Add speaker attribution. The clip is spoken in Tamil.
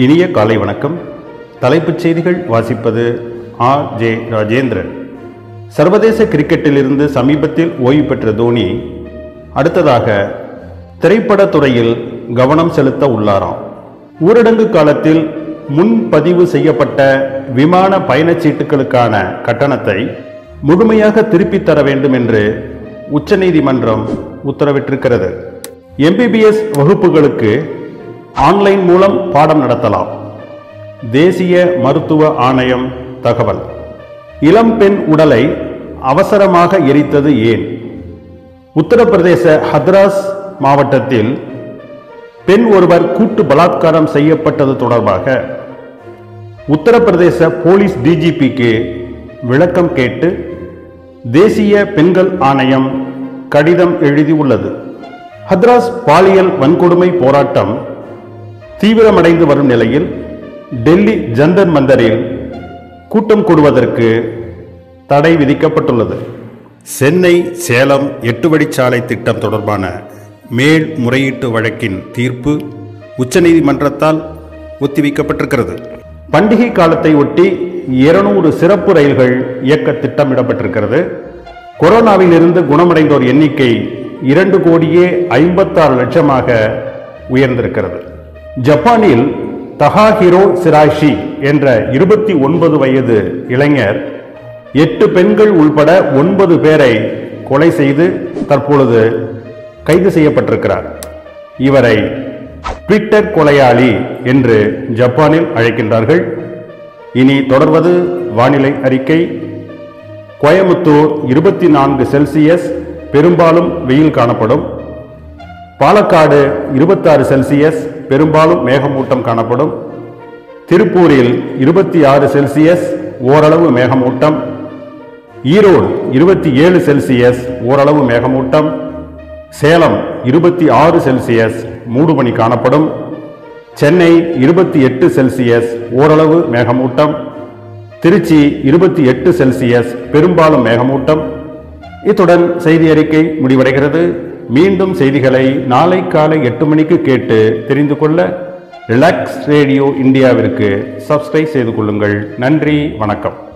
Speaker 1: இனிய காலை வணக்கம் தலைப்புச் செய்திகள் வாசிப்பது ஆர் ஜே ராஜேந்திரன் சர்வதேச கிரிக்கெட்டிலிருந்து சமீபத்தில் ஓய்வு பெற்ற தோனி அடுத்ததாக திரைப்படத் துறையில் கவனம் செலுத்த உள்ளாராம் ஊரடங்கு காலத்தில் முன்பதிவு செய்யப்பட்ட விமான பயணச்சீட்டுகளுக்கான கட்டணத்தை முழுமையாக திருப்பித் தர வேண்டும் என்று உச்சநீதிமன்றம் உத்தரவிட்டிருக்கிறது எம்பிபிஎஸ் வகுப்புகளுக்கு ஆன்லைன் மூலம் பாடம் நடத்தலாம் தேசிய மருத்துவ ஆணையம் தகவல் இளம் பெண் உடலை அவசரமாக எரித்தது ஏன் உத்தரப்பிரதேச ஹத்ராஸ் மாவட்டத்தில் பெண் ஒருவர் கூட்டு பலாத்காரம் செய்யப்பட்டது தொடர்பாக உத்தரப்பிரதேச போலீஸ் டிஜிபிக்கு விளக்கம் கேட்டு தேசிய பெண்கள் ஆணையம் கடிதம் எழுதியுள்ளது ஹத்ராஸ் பாலியல் வன்கொடுமை போராட்டம் தீவிரமடைந்து வரும் நிலையில் டெல்லி ஜந்தர் மந்தரில் கூட்டம் கூடுவதற்கு தடை விதிக்கப்பட்டுள்ளது சென்னை சேலம் எட்டு வழிச்சாலை திட்டம் தொடர்பான மேல்முறையீட்டு வழக்கின் தீர்ப்பு உச்சநீதிமன்றத்தால் ஒத்திவைக்கப்பட்டிருக்கிறது பண்டிகை காலத்தை ஒட்டி இருநூறு சிறப்பு ரயில்கள் இயக்க திட்டமிடப்பட்டிருக்கிறது கொரோனாவில் இருந்து குணமடைந்தோர் எண்ணிக்கை இரண்டு கோடியே ஐம்பத்தாறு லட்சமாக உயர்ந்திருக்கிறது ஜப்பானில் தஹாஹிரோ சிராஷி என்ற இருபத்தி ஒன்பது வயது இளைஞர் எட்டு பெண்கள் உள்பட ஒன்பது பேரை கொலை செய்து தற்பொழுது கைது செய்யப்பட்டிருக்கிறார் இவரை ட்விட்டர் கொலையாளி என்று ஜப்பானில் அழைக்கின்றார்கள் இனி தொடர்வது வானிலை அறிக்கை கோயமுத்தூர் இருபத்தி நான்கு செல்சியஸ் பெரும்பாலும் வெயில் காணப்படும் பாலக்காடு இருபத்தாறு செல்சியஸ் பெரும்பாலும் மேகமூட்டம் காணப்படும் திருப்பூரில் இருபத்தி ஆறு செல்சியஸ் ஓரளவு மேகமூட்டம் ஈரோடு இருபத்தி ஏழு செல்சியஸ் ஓரளவு மேகமூட்டம் சேலம் இருபத்தி ஆறு செல்சியஸ் மூடுபனி காணப்படும் சென்னை இருபத்தி எட்டு செல்சியஸ் ஓரளவு மேகமூட்டம் திருச்சி இருபத்தி எட்டு செல்சியஸ் பெரும்பாலும் மேகமூட்டம் இத்துடன் செய்தி அறிக்கை முடிவடைகிறது மீண்டும் செய்திகளை நாளை காலை எட்டு மணிக்கு கேட்டு தெரிந்து கொள்ள ரிலாக்ஸ் ரேடியோ இந்தியாவிற்கு சப்ஸ்கிரைப் செய்து கொள்ளுங்கள் நன்றி வணக்கம்